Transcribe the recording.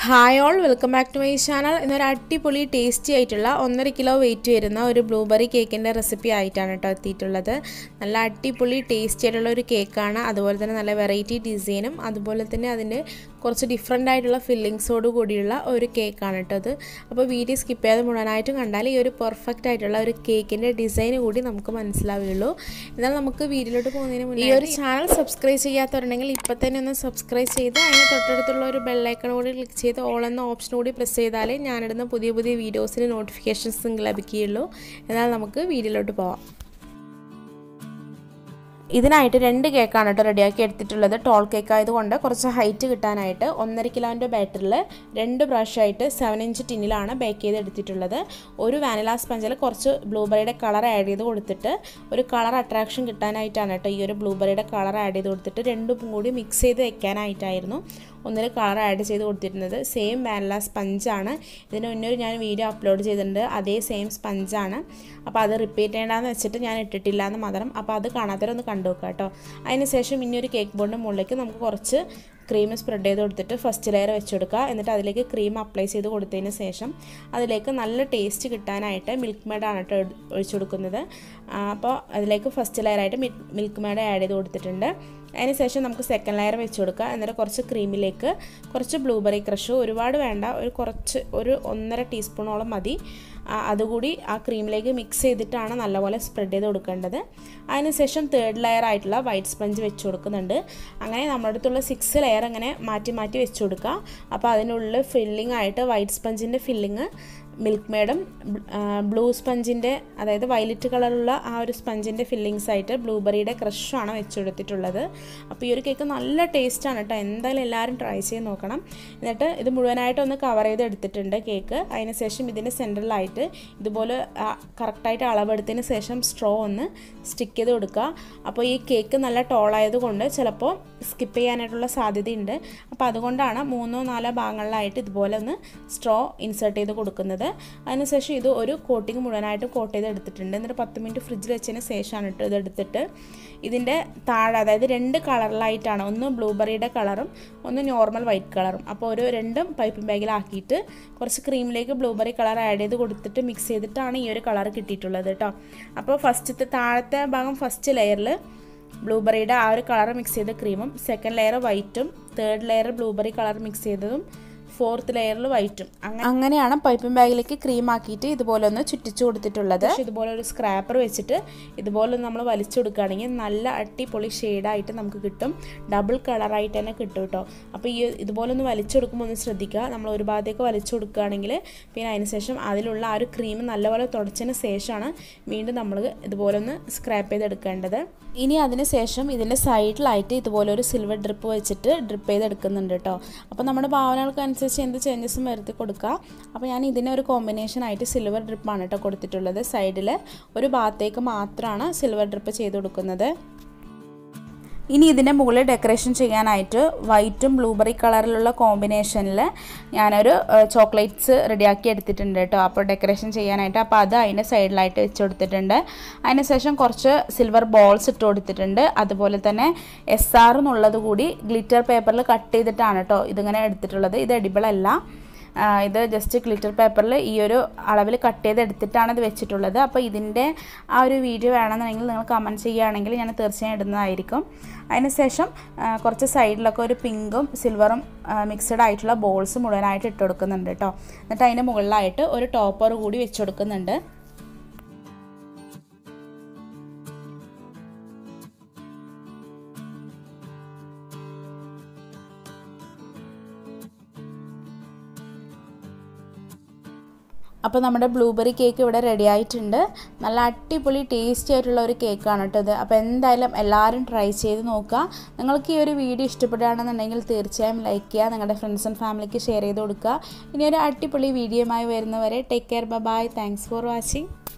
hi all welcome back to my channel ഇന്നൊരു അടിപൊളി tasty ആയിട്ടുള്ള ഒന്നര കിലോ വെയിറ്റ് വരുന്ന ഒരു ബ്ലൂബെറി കേക്കിൻ്റെ റെസിപ്പി ആയിട്ടാണ് കേട്ടോ എത്തിയിട്ടുള്ളത് നല്ല അടിപൊളി ടേസ്റ്റി ആയിട്ടുള്ള ഒരു കേക്കാണ് അതുപോലെ തന്നെ നല്ല വെറൈറ്റി ഡിസൈനും അതുപോലെ തന്നെ അതിൻ്റെ കുറച്ച് ഡിഫറെൻ്റ് ആയിട്ടുള്ള ഫില്ലിങ്സോട് കൂടിയുള്ള ഒരു കേക്കാണ് കേട്ടോ അത് അപ്പോൾ വീഡിയോ സ്കിപ്പ് ചെയ്യാതെ മുഴുവനായിട്ടും കണ്ടാൽ ഈ ഒരു പെർഫെക്റ്റ് ആയിട്ടുള്ള ഒരു കേക്കിൻ്റെ ഡിസൈൻ കൂടി നമുക്ക് മനസ്സിലാവുകയുള്ളൂ എന്നാൽ നമുക്ക് വീഡിയോയിലോട്ട് പോകുന്നതിന് മുന്നേ ഈ ഒരു ചാനൽ സബ്സ്ക്രൈബ് ചെയ്യാത്തവരുണ്ടെങ്കിൽ ഇപ്പം തന്നെ ഒന്ന് സബ്സ്ക്രൈബ് ചെയ്ത് അതിന് തൊട്ടടുത്തുള്ള ഒരു ബെല്ലൈക്കൺ കൂടി ക്ലിക്ക് ചെയ്ത് ഓൾ എന്ന ഓപ്ഷൻ കൂടി പ്രസ് ചെയ്താലേ ഞാനിടുന്ന പുതിയ പുതിയ വീഡിയോസിന് നോട്ടിഫിക്കേഷൻസ് നിങ്ങൾക്ക് ലഭിക്കുകയുള്ളൂ എന്നാൽ നമുക്ക് വീഡിയോയിലോട്ട് പോവാം ഇതിനായിട്ട് രണ്ട് കേക്കാണ് കേട്ടോ റെഡിയാക്കി എടുത്തിട്ടുള്ളത് ടോൾ കേക്ക് ആയതുകൊണ്ട് കുറച്ച് ഹൈറ്റ് കിട്ടാനായിട്ട് ഒന്നര കിലോൻ്റെ ബാറ്ററിൽ രണ്ട് പ്രാവശ്യമായിട്ട് സെവൻ ഇഞ്ച് ടിന്നിലാണ് ബേക്ക് ചെയ്ത് എടുത്തിട്ടുള്ളത് ഒരു വാനില സ്പഞ്ചിൽ കുറച്ച് ബ്ലൂബെറിയുടെ കളർ ആഡ് ചെയ്ത് കൊടുത്തിട്ട് ഒരു കളർ അട്രാക്ഷൻ കിട്ടാനായിട്ടാണ് കേട്ടോ ഈ ഒരു ബ്ലൂബെറിയുടെ കളർ ആഡ് ചെയ്ത് കൊടുത്തിട്ട് രണ്ടും കൂടി മിക്സ് ചെയ്ത് വെക്കാനായിട്ടായിരുന്നു ഒന്നിൽ കളർ ആഡ് ചെയ്ത് കൊടുത്തിരുന്നത് സെയിം വാനില സ്പഞ്ചാണ് ഇതിന് മുന്നേ ഞാൻ വീഡിയോ അപ്ലോഡ് ചെയ്തിട്ടുണ്ട് അതേ സെയിം സ്പഞ്ചാണ് അപ്പോൾ അത് റിപ്പീറ്റ് ചെയ്യേണ്ടതെന്ന് വെച്ചിട്ട് ഞാൻ ഇട്ടിട്ടില്ല എന്ന് മാത്രം അപ്പോൾ അത് കാണാത്തവരൊന്ന് കണ്ടു നോക്കുക കേട്ടോ അതിന് ശേഷം ഇനി ഒരു കേക്ക് ബോർഡിൻ്റെ മുകളിലേക്ക് നമുക്ക് കുറച്ച് ക്രീം സ്പ്രെഡ് ചെയ്ത് കൊടുത്തിട്ട് ഫസ്റ്റ് ലെയർ വെച്ച് കൊടുക്കുക എന്നിട്ട് അതിലേക്ക് ക്രീം അപ്ലൈ ചെയ്ത് കൊടുത്തതിന് ശേഷം അതിലേക്ക് നല്ല ടേസ്റ്റ് കിട്ടാനായിട്ട് മിൽക്ക് മേഡാണ് കേട്ടോ ഒഴിച്ചു കൊടുക്കുന്നത് അപ്പോൾ അതിലേക്ക് ഫസ്റ്റ് ലെയറായിട്ട് മിൽക്ക് മേഡ് ആഡ് ചെയ്ത് കൊടുത്തിട്ടുണ്ട് അതിന് ശേഷം നമുക്ക് സെക്കൻഡ് ലെയർ വെച്ച് കൊടുക്കുക എന്നിട്ട് കുറച്ച് ക്രീമിലേക്ക് കുറച്ച് ബ്ലൂബെറി ക്രഷ് ഒരുപാട് വേണ്ട ഒരു കുറച്ച് ഒരു ഒന്നര ടീസ്പൂണോളം മതി അതുകൂടി ആ ക്രീമിലേക്ക് മിക്സ് ചെയ്തിട്ടാണ് നല്ലപോലെ സ്പ്രെഡ് ചെയ്ത് കൊടുക്കേണ്ടത് അതിനുശേഷം തേർഡ് ലെയർ ആയിട്ടുള്ള വൈറ്റ് സ്പഞ്ച് വെച്ച് കൊടുക്കുന്നുണ്ട് അങ്ങനെ നമ്മുടെ അടുത്തുള്ള സിക്സ് ലെയർ അങ്ങനെ മാറ്റി മാറ്റി വെച്ച് കൊടുക്കുക അപ്പോൾ അതിനുള്ളിൽ ഫില്ലിംഗ് ആയിട്ട് വൈറ്റ് സ്പഞ്ചിൻ്റെ ഫില്ലിങ് മിൽക്ക് മേഡും ബ്ലൂ സ്പഞ്ചിൻ്റെ അതായത് വയലറ്റ് കളറുള്ള ആ ഒരു സ്പഞ്ചിൻ്റെ ഫില്ലിങ്സ് ആയിട്ട് ബ്ലൂബെറിയുടെ ക്രഷാണ് വെച്ച് കൊടുത്തിട്ടുള്ളത് അപ്പോൾ ഈ ഒരു കേക്ക് നല്ല ടേസ്റ്റാണ് കേട്ടോ എന്തായാലും എല്ലാവരും ട്രൈ ചെയ്ത് നോക്കണം എന്നിട്ട് ഇത് മുഴുവനായിട്ടൊന്ന് കവർ ചെയ്ത് എടുത്തിട്ടുണ്ട് കേക്ക് അതിന് ശേഷം ഇതിൻ്റെ സെൻറ്ററിലായിട്ട് ഇതുപോലെ കറക്റ്റായിട്ട് അളവെടുത്തതിന് ശേഷം സ്ട്രോ ഒന്ന് സ്റ്റിക്ക് ചെയ്ത് കൊടുക്കുക അപ്പോൾ ഈ കേക്ക് നല്ല ടോളായത് കൊണ്ട് ചിലപ്പോൾ സ്കിപ്പ് ചെയ്യാനായിട്ടുള്ള സാധ്യതയുണ്ട് അപ്പോൾ അതുകൊണ്ടാണ് മൂന്നോ നാലോ ഭാഗങ്ങളിലായിട്ട് ഇതുപോലെ ഒന്ന് സ്ട്രോ ഇൻസേർട്ട് ചെയ്ത് കൊടുക്കുന്നത് അതിനുശേഷം ഇത് ഒരു കോട്ടിങ് മുഴുവനായിട്ട് കോട്ട് ചെയ്ത് എടുത്തിട്ടുണ്ട് എന്നിട്ട് പത്ത് മിനിറ്റ് ഫ്രിഡ്ജിൽ വെച്ചതിന് ശേഷമാണ് ഇട്ട് ഇത് എടുത്തിട്ട് ഇതിൻ്റെ താഴെ അതായത് രണ്ട് കളറിലായിട്ടാണ് ഒന്ന് ബ്ലൂബെറിയുടെ കളറും ഒന്ന് നോർമൽ വൈറ്റ് കളറും അപ്പോൾ ഒരു രണ്ടും പൈപ്പിംഗ് ബാഗിലാക്കിയിട്ട് കുറച്ച് ക്രീമിലേക്ക് ബ്ലൂബെറി കളർ ആഡ് ചെയ്ത് കൊടുത്തിട്ട് മിക്സ് ചെയ്തിട്ടാണ് ഈ ഒരു കളർ കിട്ടിയിട്ടുള്ളത് കേട്ടോ അപ്പോൾ ഫസ്റ്റത്തെ താഴത്തെ ഭാഗം ഫസ്റ്റ് ലെയറിൽ ബ്ലൂബെറിയുടെ ആ ഒരു കളർ മിക്സ് ചെയ്ത ക്രീമും സെക്കൻഡ് ലെയർ വൈറ്റും third layer blueberry colour mix ചെയ്തതും ഫോർത്ത് ലെയറിൽ വൈറ്റും അങ്ങനെയാണ് പൈപ്പിംഗ് ബാഗിലേക്ക് ക്രീം ആക്കിയിട്ട് ഇതുപോലെ ഒന്ന് ചുറ്റിച്ചു കൊടുത്തിട്ടുള്ളത് ഇതുപോലെ ഒരു സ്ക്രാപ്പർ വെച്ചിട്ട് ഇതുപോലെ നമ്മൾ വലിച്ചു കൊടുക്കുകയാണെങ്കിൽ നല്ല അടിപൊളി ഷെയ്ഡായിട്ട് നമുക്ക് കിട്ടും ഡബിൾ കളറായിട്ട് തന്നെ കിട്ടും കേട്ടോ അപ്പോൾ ഈ ഇതുപോലെ ഒന്ന് വലിച്ചു കൊടുക്കുമ്പോൾ ഒന്ന് ശ്രദ്ധിക്കുക നമ്മൾ ഒരു ഭാഗത്തേക്ക് വലിച്ചു കൊടുക്കുകയാണെങ്കിൽ പിന്നെ അതിന് ശേഷം അതിലുള്ള ആ ഒരു ക്രീം നല്ലപോലെ തുടച്ചതിന് ശേഷമാണ് വീണ്ടും നമ്മൾ ഇതുപോലെ ഒന്ന് സ്ക്രാപ്പ് ചെയ്തെടുക്കേണ്ടത് ഇനി അതിന് ശേഷം ഇതിൻ്റെ സൈഡിലായിട്ട് ഇതുപോലെ ഒരു സിൽവർ ഡ്രിപ്പ് വെച്ചിട്ട് ഡ്രിപ്പ് ചെയ്തെടുക്കുന്നുണ്ട് കേട്ടോ അപ്പോൾ നമ്മുടെ ഭാവനകൾക്ക് അനുസരിച്ച് എന്ത് ചേഞ്ചസും വരുത്തി കൊടുക്കുക അപ്പോൾ ഞാൻ ഇതിനെ ഒരു കോമ്പിനേഷൻ ആയിട്ട് സിൽവർ ഡ്രിപ്പാണ് കേട്ടോ കൊടുത്തിട്ടുള്ളത് സൈഡിൽ ഒരു ഭാഗത്തേക്ക് മാത്രമാണ് സിൽവർ ഡ്രിപ്പ് ചെയ്ത് കൊടുക്കുന്നത് ഇനി ഇതിൻ്റെ മുകളിൽ ഡെക്കറേഷൻ ചെയ്യാനായിട്ട് വൈറ്റും ബ്ലൂബെറി കളറിലുള്ള കോമ്പിനേഷനിൽ ഞാനൊരു ചോക്ലേറ്റ്സ് റെഡിയാക്കി എടുത്തിട്ടുണ്ട് കേട്ടോ അപ്പോൾ ഡെക്കറേഷൻ ചെയ്യാനായിട്ട് അപ്പോൾ അത് അതിൻ്റെ സൈഡിലായിട്ട് വെച്ച് കൊടുത്തിട്ടുണ്ട് അതിന് ശേഷം കുറച്ച് സിൽവർ ബോൾസ് ഇട്ട് കൊടുത്തിട്ടുണ്ട് അതുപോലെ തന്നെ എസ് ആർ എന്നുള്ളത് കൂടി ഗ്ലിറ്റർ പേപ്പറിൽ കട്ട് ചെയ്തിട്ടാണ് കേട്ടോ ഇതിങ്ങനെ എടുത്തിട്ടുള്ളത് ഇത് എഡിബിളല്ല ഇത് ജസ്റ്റ് ഗ്ലിറ്റർ പേപ്പറിൽ ഈ ഒരു അളവിൽ കട്ട് ചെയ്ത് എടുത്തിട്ടാണ് ഇത് വെച്ചിട്ടുള്ളത് അപ്പോൾ ഇതിൻ്റെ ആ ഒരു വീഡിയോ വേണമെന്നുണ്ടെങ്കിൽ നിങ്ങൾ കമൻറ്റ് ചെയ്യുകയാണെങ്കിൽ ഞാൻ തീർച്ചയായും ഇടുന്നതായിരിക്കും അതിനുശേഷം കുറച്ച് സൈഡിലൊക്കെ ഒരു പിങ്കും സിൽവറും മിക്സഡ് ആയിട്ടുള്ള ബോൾസ് മുഴുവനായിട്ട് ഇട്ട് കൊടുക്കുന്നുണ്ട് കേട്ടോ എന്നിട്ട് അതിൻ്റെ മുകളിലായിട്ട് ഒരു ടോപ്പർ കൂടി വെച്ച് കൊടുക്കുന്നുണ്ട് അപ്പോൾ നമ്മുടെ ബ്ലൂബെറി കേക്ക് ഇവിടെ റെഡി ആയിട്ടുണ്ട് നല്ല അടിപൊളി ടേസ്റ്റി ആയിട്ടുള്ള ഒരു കേക്കാണ് കേട്ടോ ഇത് അപ്പോൾ എന്തായാലും എല്ലാവരും ട്രൈ ചെയ്ത് നോക്കുക നിങ്ങൾക്ക് ഈ ഒരു വീഡിയോ ഇഷ്ടപ്പെടുകയാണെന്നുണ്ടെങ്കിൽ തീർച്ചയായും ലൈക്ക് ചെയ്യുക നിങ്ങളുടെ ഫ്രണ്ട്സ് ആൻഡ് ഫാമിലിക്ക് ഷെയർ ചെയ്ത് കൊടുക്കുക ഇനി ഒരു അടിപൊളി വീഡിയോയുമായി വരുന്നവരെ take care bye thanks for watching